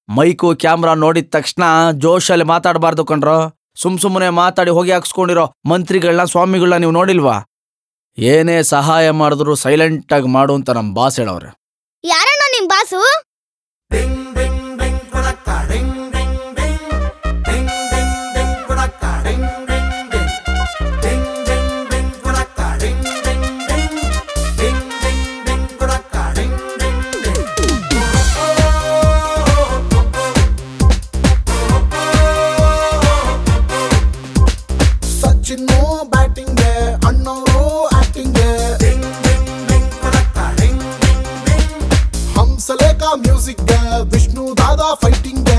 mike camera ನೋಡಿದ ತಕ್ಷಣ ಜೋಶಲ್ಲಿ ಮಾತಾಡಬಾರ್ದು ಕಣ್ರೋ ಸುಮ್ ಸುಮ್ಮನೆ ಮಾತಾಡಿ ಹೋಗಿ ಹಾಕ್ಸ್ಕೊಂಡಿರೋ ಮಂತ್ರಿಗಳನ್ನ ಸ್ವಾಮಿಗಳನ್ನ ನೀವು ನೋಡಿಲ್ವಾ ಏನೇ ಸಹಾಯ ಮಾಡಿದ್ರು ಸೈಲೆಂಟ್ ಆಗಿ ಮಾಡು ಅಂತ ನಮ್ ಬಾಸ್ ಹೇಳವ್ರೆ ಯಾರಣ್ಣ ನಿಮ್ ಬಾಸು ಸಚಿನ್ ಬ್ಯಾಟಿಂಗ್ ಅಣ್ಣವರು acting Hamsalekha music Vishnu Dada fighting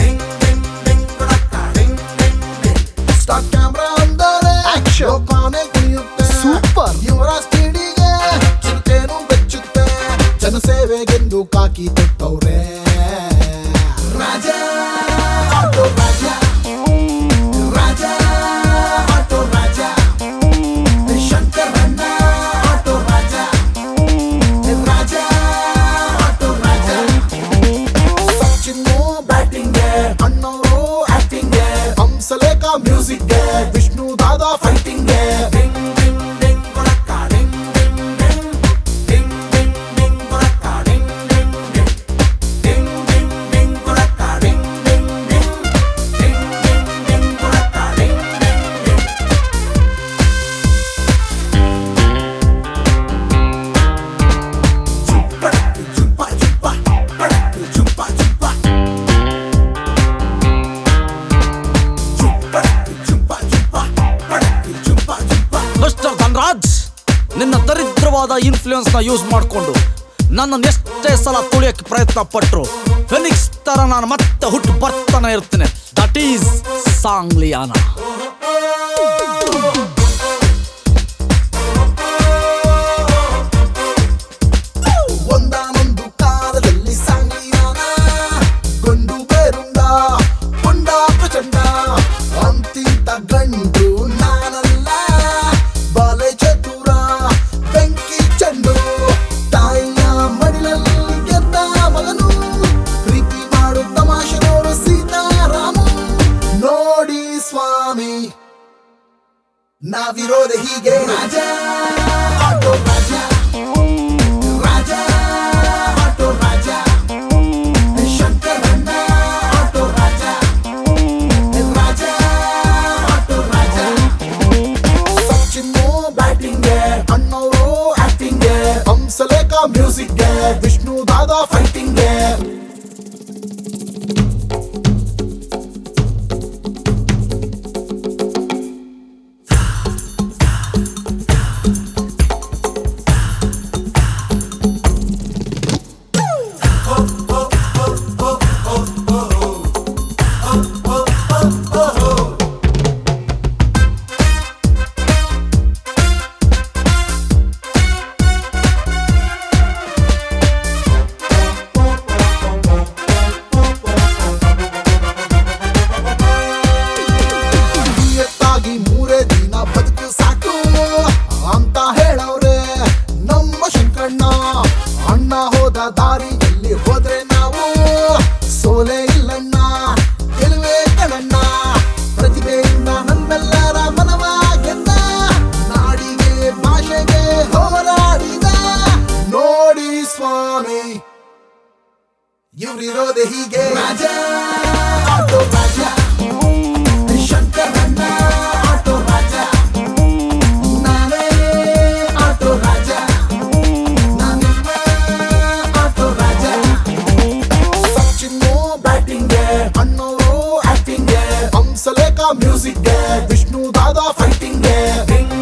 start camera ಅಂದರೆ ಲೋಕಾನೆ ಕುಣಿಯುತ್ತೆ ಸೂಪರ್ ಇವರ ಸ್ಪೀಡಿಗೆ ಚಿರತೆನು ಬೆಚ್ಚುತ್ತೆ ಜನಸೇವೆಗೆಂದು ಕಾಕಿ ತೊಟ್ಟವ್ರೆ ರಾಜ auto Raja Raja auto Raja Shankaranna auto Raja Raja auto Raja Sachin batting ಅಣ್ಣವರು acting Hamsalekha music Vishnu Dada fighting mister Dhanraj ನಿನ್ನ ದರಿದ್ರವಾದ ಇನ್ಫ್ಲೂಯೆನ್ಸ್ ನ ಯೂಸ್ ಮಾಡಿಕೊಂಡು ನನ್ನನ್ನು ಎಷ್ಟೇ ಸಲ ತುಳಿಯಕ್ಕೆ ಪ್ರಯತ್ನ ಪಟ್ರು ಫೆನಿಕ್ಸ್ ತರ ನಾನು ಮತ್ತೆ ಹುಟ್ಟು ಬರ್ತಾನೆ ಇರ್ತೀನಿ ದಟ್ ಈಸ್ ಸಾಂಗ್ಲಿಯಾನ ಒಂದಾನೊಂದು ಕಾಲದಲ್ಲಿ ಸಾಂಗ್ಲಿಯಾನ ಗೊಂಡು ಬೇರುಂಡ ಪುಂಡ ಪ್ರಚಂಡ ಅಂತಿಂತ ಗಂಡು ನಾನಲ್ಲ ಬಾಲೆ ಚತುರ ಬೆಂಕಿ ಚೆಂಡು ತಾಯಿಯ ಮಡಿಲಲ್ಲಿ ಗೆದ್ದ ಮಗನು ಪ್ರೀತಿ ಮಾಡು ತಮಾಷೆ ನೋಡು ಸೀತಾರಾಮು ನೋಡಿ ಸ್ವಾಮಿ ನಾವಿರೋದೆ ಹೀಗೆ ರಾಜ auto Raja Raja auto Raja Shankaranna auto Raja Raja auto Raja Sachin batting ಅಣ್ಣವರು acting Hamsalekha music Vishnu Dada fighting ನಿಯತ್ತಾಗಿ ಮೂರೇ ದಿನ ಬದುಕು ಸಾಕು ಅಂತ ಹೇಳವ್ರೆ ನಮ್ಮ ಶಂಕಣ್ಣ ಅಣ್ಣ ಹೋದ ದಾರಿಯಲ್ಲಿ ಹೋದ್ರೆ ನಾವು ಸೋಲೆ ಇಲ್ಲಣ್ಣ ಗೆಲುವೆ ಕಣಣ್ಣ ಪ್ರತಿಭೆಯಿಂದ ನಮ್ಮೆಲ್ಲರ ಮನವ ಗೆದ್ದ ನಾಡಿಗೆ ಭಾಷೆಗೆ ಹೋರಾಡಿದ ನೋಡಿ ಸ್ವಾಮಿ ಇವ್ರಿರೋದೆ ಹೀಗೆ ರಾಜ ಆಟೋ ರಾಜ ಶಂಕರಣ್ಣ ಆಟೋ ರಾಜ ನಾನೇ ಆಟೋ ರಾಜ ನಾನಿನ್ನ ಆಟೋ ರಾಜ ಸಚಿನ್ ಬ್ಯಾಟಿಂಗ್ ಅಣ್ಣವರು acting Hamsalekha music Vishnu Dada fighting